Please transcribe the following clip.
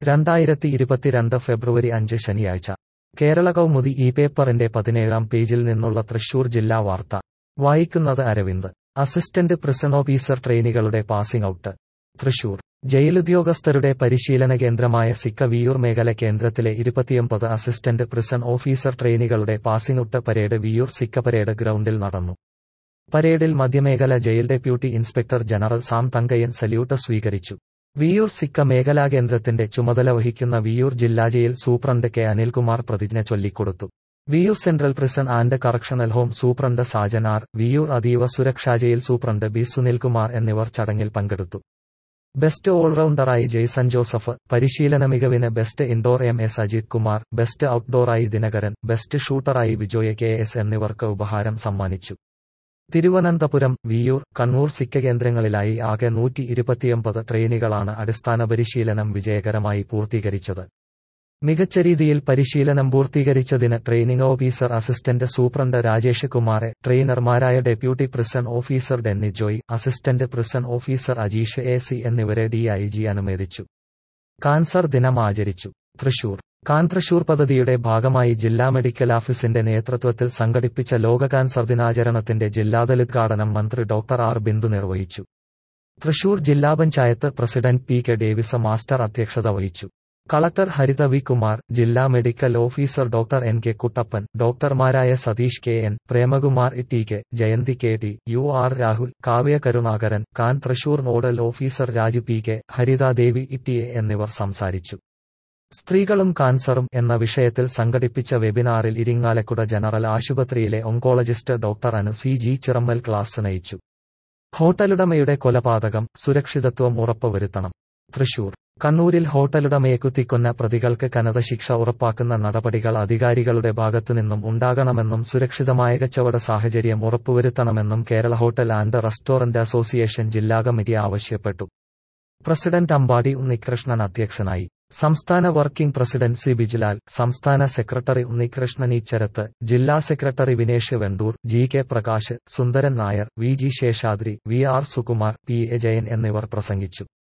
രണ്ടായിരത്തി ഇരുപത്തിരണ്ട് ഫെബ്രുവരി അഞ്ച് ശനിയാഴ്ച കേരള കൗമുദി ഈ പേപ്പറിന്റെ പതിനേഴാം പേജിൽ നിന്നുള്ള തൃശൂർ ജില്ലാ വാർത്ത വായിക്കുന്നത് അരവിന്ദ് അസിസ്റ്റന്റ് പ്രിസൺ ഓഫീസർ ട്രെയിനികളുടെ പാസിംഗ് ഔട്ട് തൃശൂർ ജയിലുദ്യോഗസ്ഥരുടെ പരിശീലന കേന്ദ്രമായ സിക്ക വിയൂർ മേഖല കേന്ദ്രത്തിലെ ഇരുപത്തിയൊമ്പത് അസിസ്റ്റന്റ് പ്രിസൺ ഓഫീസർ ട്രെയിനികളുടെ passing out parade Viyyur SICA parade ഗ്രൗണ്ടിൽ നടന്നു പരേഡിൽ മധ്യമേഖല jail deputy inspector general Sam Thankayan salute സ്വീകരിച്ചു വിയൂർ സിക്ക മേഖലാ കേന്ദ്രത്തിന്റെ ചുമതല വഹിക്കുന്ന വിയൂർ ജില്ലാ ജയിൽ സൂപ്രണ്ട് കെ അനിൽകുമാർ പ്രതിജ്ഞ ചൊല്ലിക്കൊടുത്തു Viyyur central prison and correctional home superintendent Sajan R Viyyur അതീവ സുരക്ഷാ ജയിൽ സൂപ്രണ്ട് ബി സുനിൽകുമാർ എന്നിവർ ചടങ്ങിൽ പങ്കെടുത്തു ബെസ്റ്റ് ഓൾറൗണ്ടറായി ജെയ്സൺ ജോസഫ് പരിശീലന മികവിന് best indoor M S Ajith Kumar best ഔട്ട്ഡോറായി ദിനകരൻ ബെസ്റ്റ് ഷൂട്ടറായി വിജോയ കെ എസ് എന്നിവർക്ക് ഉപഹാരം സമ്മാനിച്ചു തിരുവനന്തപുരം വിയൂർ കണ്ണൂർ സിക്ക കേന്ദ്രങ്ങളിലായി ആകെ നൂറ്റി ഇരുപത്തിയൊമ്പത് ട്രെയിനികളാണ് അടിസ്ഥാന പരിശീലനം വിജയകരമായി പൂർത്തീകരിച്ചത് മികച്ച രീതിയിൽ പരിശീലനം പൂർത്തീകരിച്ചതിന് training officer assistant superintendent Rajesh കുമാറെ ട്രെയിനർമാരായ deputy prison officer Denny Joy assistant prison officer Ajeesh A C എന്നിവരെ ഡിഐജി അനുമോദിച്ചു കാൻസർ ദിനം ആചരിച്ചു തൃശൂർ കാൻ തൃശൂർ പദ്ധതിയുടെ ഭാഗമായി ജില്ലാ മെഡിക്കൽ ഓഫീസിന്റെ നേതൃത്വത്തിൽ സംഘടിപ്പിച്ച ലോക കാൻസർ ദിനാചരണത്തിന്റെ ജില്ലാതല ഉദ്ഘാടനം മന്ത്രി ഡോക്ടർ ആർ ബിന്ദു നിർവഹിച്ചു തൃശൂർ ജില്ലാ panchayat president P K Davis master അധ്യക്ഷത വഹിച്ചു കളക്ടർ ഹരിത വി കുമാർ ജില്ലാ medical officer doctor N K Kuttappan ഡോക്ടർമാരായ Satheesh K N Premakumar T K Jayanthi K T U R Rahul Kavya Karunakaran CAN Thrissur nodal officer Raju P K Harithadevi T A എന്നിവർ സംസാരിച്ചു സ്ത്രീകളും കാൻസറും എന്ന വിഷയത്തിൽ സംഘടിപ്പിച്ച വെബിനാറിൽ ഇരിങ്ങാലക്കുട ജനറൽ ആശുപത്രിയിലെ oncologist doctor Anu C G Chirammal class നയിച്ചു ഹോട്ടലുടമയുടെ കൊലപാതകം സുരക്ഷിതത്വം ഉറപ്പുവരുത്തണം തൃശൂർ കണ്ണൂരിൽ ഹോട്ടലുടമയെ കുത്തിക്കൊന്ന പ്രതികൾക്ക് കനത ശിക്ഷ ഉറപ്പാക്കുന്ന നടപടികൾ അധികാരികളുടെ ഭാഗത്തുനിന്നും ഉണ്ടാകണമെന്നും സുരക്ഷിതമായ കച്ചവട സാഹചര്യം ഉറപ്പുവരുത്തണമെന്നും Kerala hotel and restaurant association ജില്ലാ കമ്മിറ്റി ആവശ്യപ്പെട്ടു പ്രസിഡന്റ് അമ്പാടി ഉണ്ണികൃഷ്ണൻ അധ്യക്ഷനായി സംസ്ഥാന വർക്കിംഗ് പ്രസിഡന്റ് സി ബിജിലാൽ സംസ്ഥാന സെക്രട്ടറി ഉണ്ണികൃഷ്ണൻ ഈച്ചരത്ത് ജില്ലാ secretary Vinesh Vendoor G K Prakash Sundaran Nair V G Seshadri V R Sukumar P A Jayan എന്നിവർ പ്രസംഗിച്ചു